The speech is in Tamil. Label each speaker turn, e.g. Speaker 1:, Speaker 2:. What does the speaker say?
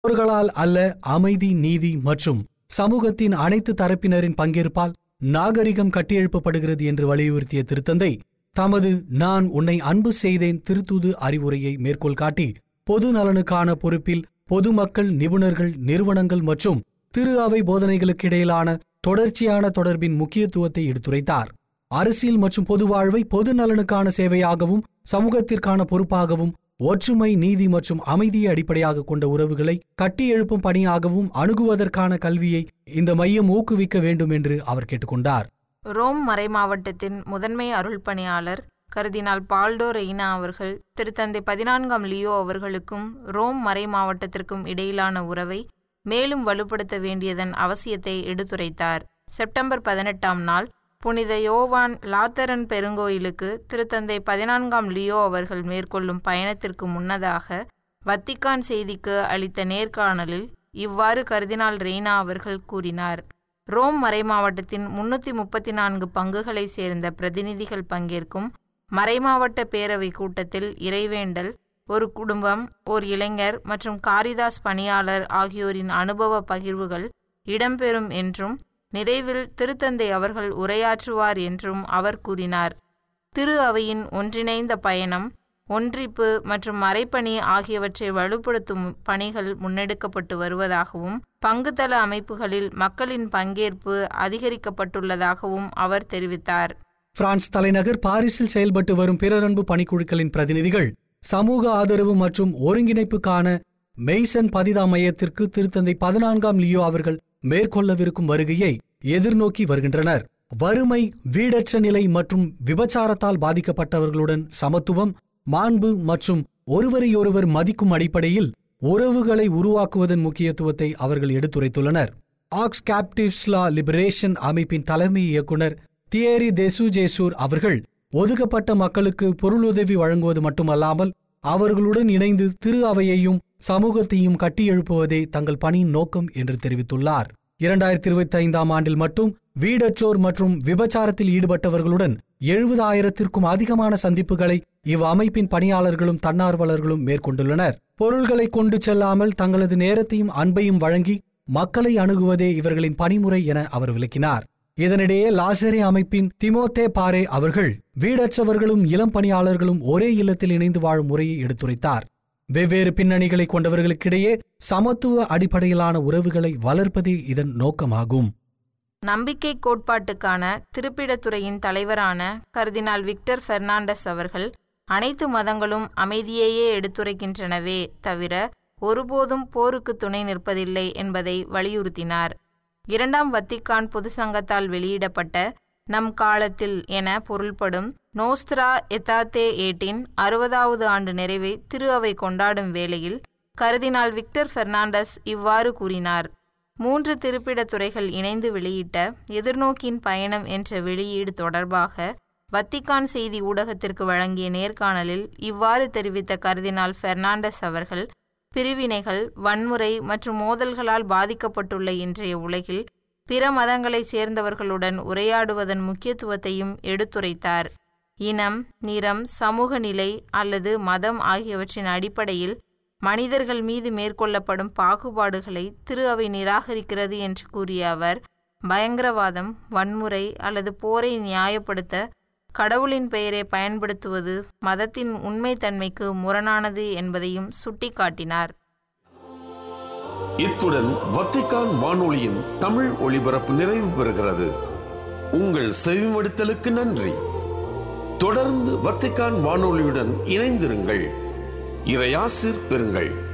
Speaker 1: போர்களால் அல்ல அமைதி நீதி மற்றும் சமூகத்தின் அனைத்து தரப்பினரின் பங்கேற்பால் நாகரிகம் கட்டியெழுப்பப்படுகிறது என்று வலியுறுத்திய திருத்தந்தை தமது நான் உன்னை அன்பு செய்தேன் திருத்தூது அறிவுரையை மேற்கோள் காட்டி பொது நலனுக்கான பொறுப்பில் பொதுமக்கள் நிபுணர்கள் நிறுவனங்கள் மற்றும் திரு அவை போதனைகளுக்கு இடையிலான தொடர்ச்சியான தொடர்பின் முக்கியத்துவத்தை எடுத்துரைத்தார் அரசியல் மற்றும் பொது வாழ்வை பொது நலனுக்கான சேவையாகவும் சமூகத்திற்கான பொறுப்பாகவும் ஒற்றுமை நீதி மற்றும் அமைதியை அடிப்படையாக கொண்ட உறவுகளை கட்டியெழுப்பும் பணியாகவும் அணுகுவதற்கான கல்வியை இந்த மையம் ஊக்குவிக்க வேண்டும் என்று அவர் கேட்டுக்கொண்டார்
Speaker 2: ரோம் மறைமாவட்டத்தின் முதன்மை அருள் பணியாளர் கருதினால் பால்டோ ரெய்னா அவர்கள் திருத்தந்தை பதினான்காம் லியோ அவர்களுக்கும் ரோம் மறைமாவட்டத்திற்கும் இடையிலான உறவை மேலும் வலுப்படுத்த வேண்டியதன் அவசியத்தை எடுத்துரைத்தார் செப்டம்பர் பதினெட்டாம் நாள் புனித யோவான் லாத்தரன் பெருங்கோயிலுக்கு திருத்தந்தை பதினான்காம் லியோ அவர்கள் மேற்கொள்ளும் பயணத்திற்கு முன்னதாக வத்திக்கான் செய்திக்கு அளித்த நேர்காணலில் இவ்வாறு கருதினால் ரெய்னா அவர்கள் கூறினார் ரோம் மறைமாவட்டத்தின் முன்னூற்றி முப்பத்தி நான்கு பங்குகளைச் சேர்ந்த பிரதிநிதிகள் பங்கேற்கும் மறைமாவட்ட பேரவை கூட்டத்தில் இறைவேண்டல் ஒரு குடும்பம் ஓர் இளைஞர் மற்றும் காரிதாஸ் பணியாளர் ஆகியோரின் அனுபவ பகிர்வுகள் இடம்பெறும் என்றும் நிறைவில் திருத்தந்தை அவர்கள் உரையாற்றுவார் என்றும் அவர் கூறினார் திரு அவையின் ஒன்றிணைந்த பயணம் ஒன்றிப்பு மற்றும் மறைப்பணி ஆகியவற்றை வலுப்படுத்தும் பணிகள் முன்னெடுக்கப்பட்டு வருவதாகவும் பங்குத்தள அமைப்புகளில் மக்களின் பங்கேற்பு அதிகரிக்கப்பட்டுள்ளதாகவும் அவர் தெரிவித்தார்
Speaker 1: பிரான்ஸ் தலைநகர் பாரிஸில் செயல்பட்டு வரும் பிறரன்பு பணிக்குழுக்களின் பிரதிநிதிகள் சமூக ஆதரவு மற்றும் ஒருங்கிணைப்புக்கான மெய்சன் பதிதா மையத்திற்கு திருத்தந்தை பதினான்காம் லியோ அவர்கள் மேற்கொள்ளவிருக்கும் வருகையை எதிர்நோக்கி வருகின்றனர் வறுமை வீடற்ற நிலை மற்றும் விபச்சாரத்தால் பாதிக்கப்பட்டவர்களுடன் சமத்துவம் மாண்பு மற்றும் ஒருவரையொருவர் மதிக்கும் அடிப்படையில் உறவுகளை உருவாக்குவதன் முக்கியத்துவத்தை அவர்கள் எடுத்துரைத்துள்ளனர் ஆக்ஸ் கேப்டிவ்ஸ்லா லிபரேஷன் அமைப்பின் தலைமை இயக்குனர் தியேரி தெசுஜேசூர் அவர்கள் ஒதுக்கப்பட்ட மக்களுக்கு பொருளுதவி வழங்குவது மட்டுமல்லாமல் அவர்களுடன் இணைந்து திரு அவையையும் சமூகத்தையும் கட்டியெழுப்புவதே தங்கள் பணியின் நோக்கம் என்று தெரிவித்துள்ளார் இரண்டாயிரத்தி இருபத்தி ஐந்தாம் ஆண்டில் மட்டும் வீடற்றோர் மற்றும் விபச்சாரத்தில் ஈடுபட்டவர்களுடன் எழுபதாயிரத்திற்கும் அதிகமான சந்திப்புகளை இவ் அமைப்பின் பணியாளர்களும் தன்னார்வலர்களும் மேற்கொண்டுள்ளனர் பொருள்களை கொண்டு செல்லாமல் தங்களது நேரத்தையும் அன்பையும் வழங்கி மக்களை அணுகுவதே இவர்களின் பணிமுறை என அவர் விளக்கினார் இதனிடையே லாசரே அமைப்பின் திமோத்தே பாரே அவர்கள் வீடற்றவர்களும் இளம் பணியாளர்களும் ஒரே இல்லத்தில் இணைந்து வாழும் முறையை எடுத்துரைத்தார் வெவ்வேறு பின்னணிகளை கொண்டவர்களுக்கிடையே சமத்துவ அடிப்படையிலான உறவுகளை வளர்ப்பதே இதன் நோக்கமாகும்
Speaker 2: நம்பிக்கை கோட்பாட்டுக்கான திருப்பிடத்துறையின் தலைவரான கர்தினால் விக்டர் பெர்னாண்டஸ் அவர்கள் அனைத்து மதங்களும் அமைதியையே எடுத்துரைக்கின்றனவே தவிர ஒருபோதும் போருக்கு துணை நிற்பதில்லை என்பதை வலியுறுத்தினார் இரண்டாம் வத்திக்கான் பொது சங்கத்தால் வெளியிடப்பட்ட நம் காலத்தில் என பொருள்படும் நோஸ்திரா எத்தாத்தே ஏட்டின் அறுபதாவது ஆண்டு நிறைவை திரு அவை கொண்டாடும் வேளையில் கருதினால் விக்டர் பெர்னாண்டஸ் இவ்வாறு கூறினார் மூன்று திருப்பிடத் துறைகள் இணைந்து வெளியிட்ட எதிர்நோக்கின் பயணம் என்ற வெளியீடு தொடர்பாக வத்திக்கான் செய்தி ஊடகத்திற்கு வழங்கிய நேர்காணலில் இவ்வாறு தெரிவித்த கர்தினால் பெர்னாண்டஸ் அவர்கள் பிரிவினைகள் வன்முறை மற்றும் மோதல்களால் பாதிக்கப்பட்டுள்ள இன்றைய உலகில் பிற மதங்களைச் சேர்ந்தவர்களுடன் உரையாடுவதன் முக்கியத்துவத்தையும் எடுத்துரைத்தார் இனம் நிறம் சமூக நிலை அல்லது மதம் ஆகியவற்றின் அடிப்படையில் மனிதர்கள் மீது மேற்கொள்ளப்படும் பாகுபாடுகளை திரு அவை நிராகரிக்கிறது என்று கூறிய அவர் பயங்கரவாதம் வன்முறை அல்லது போரை நியாயப்படுத்த கடவுளின் பெயரை பயன்படுத்துவது மதத்தின் உண்மைத்தன்மைக்கு முரணானது என்பதையும் சுட்டிக்காட்டினார்
Speaker 3: இத்துடன் வத்திக்கான் வானொலியின் தமிழ் ஒளிபரப்பு நிறைவு பெறுகிறது உங்கள் செவிமடுத்தலுக்கு நன்றி தொடர்ந்து வத்திக்கான் வானொலியுடன் இணைந்திருங்கள் இறையாசிர் பெறுங்கள்